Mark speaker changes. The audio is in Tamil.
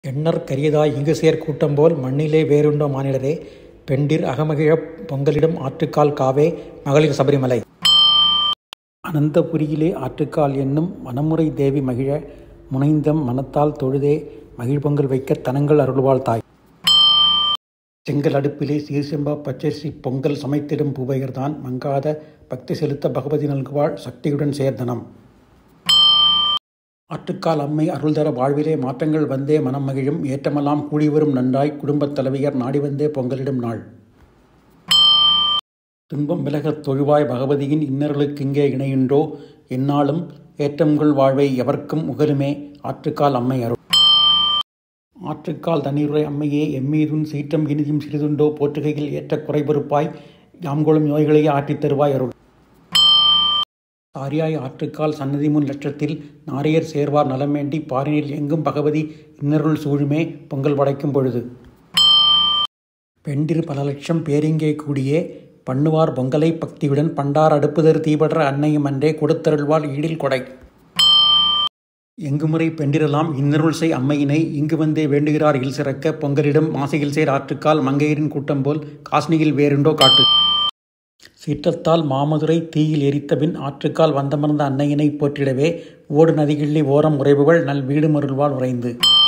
Speaker 1: எண்ணற் கரியதாய் இங்குசேர் கூட்டம்போல் மண்ணிலே வேருண்டோ மானிடரே பெண்டிர் அகமகிழப் பொங்கலிடும் ஆற்றுக்கால் காவே மகளிர் சபரிமலை அனந்தபுரியிலே ஆற்றுக்கால் என்னும் வனமுறை தேவி மகிழ முனைந்தம் மனத்தால் தொழுதே மகிழ்பொங்கல் வைக்கத் தனங்கள் அருள்வாள் தாய் செங்கல் அடுப்பிலே சீர்செம்பா பச்சரிசி பொங்கல் சமைத்திடும் பூவையர்தான் மங்காத பக்தி செலுத்த பகவதி நல்குவாள் சக்தியுடன் சேர்தனம் ஆற்றுக்கால் அம்மை அருள்தர வாழ்விலே மாற்றங்கள் வந்தே மனம் மகிழும் ஏற்றமெல்லாம் கூடிவரும் நன்றாய் குடும்பத் தலைவியர் நாடி வந்தே பொங்கலிடும் நாள் துன்பம் விலகத் தொழுவாய் பகவதியின் இன்னர்களுக்கிங்கே இணையுண்டோ எந்நாளும் ஏற்றம்கள் வாழ்வை எவர்க்கும் உகலுமே ஆற்றுக்கால் அம்மை அருள் ஆற்றுக்கால் தண்ணீருரை அம்மையே எம்மீதும் சீற்றம் இனிதும் சிறிதுண்டோ போற்றுகையில் ஏற்ற குறைபொறுப்பாய் யாம்கொளும் நோய்களையே ஆற்றித் தருவாய் அருள் சாரியாய் ஆற்றுக்கால் சன்னதி முன் லட்சத்தில் நாரியர் சேர்வார் நலம் வேண்டி பாரினில் எங்கும் பகவதி இன்னருள் சூழுமே பொங்கல் படைக்கும் பொழுது பெண்டிரு பல லட்சம் பேரிங்கே கூடியே பண்ணுவார் பொங்கலை பக்தியுடன் பண்டார் அடுப்புதர் தீபற்ற அன்னையும் அன்றே கொடுத்தருள்வாள் ஈடில் கொடை எங்குமுறை பெண்டிரலாம் இன்னருள் செய் அம்மையினை இங்கு வந்தே வேண்டுகிறார் இல் சிறக்க பொங்கலிடும் மாசையில் சேர் ஆற்றுக்கால் மங்கையரின் கூட்டம் போல் காஸ்னியில் வேறுண்டோ காட்டு சீற்றத்தால் மாமதுரை தீயில் எரித்தபின் ஆற்றுக்கால் வந்தமர்ந்த அன்னையினை போற்றிடவே ஓடு நதிகிள்ளி ஓரம் உறைபவள் நல் வீடு மருள்வாள் உறைந்து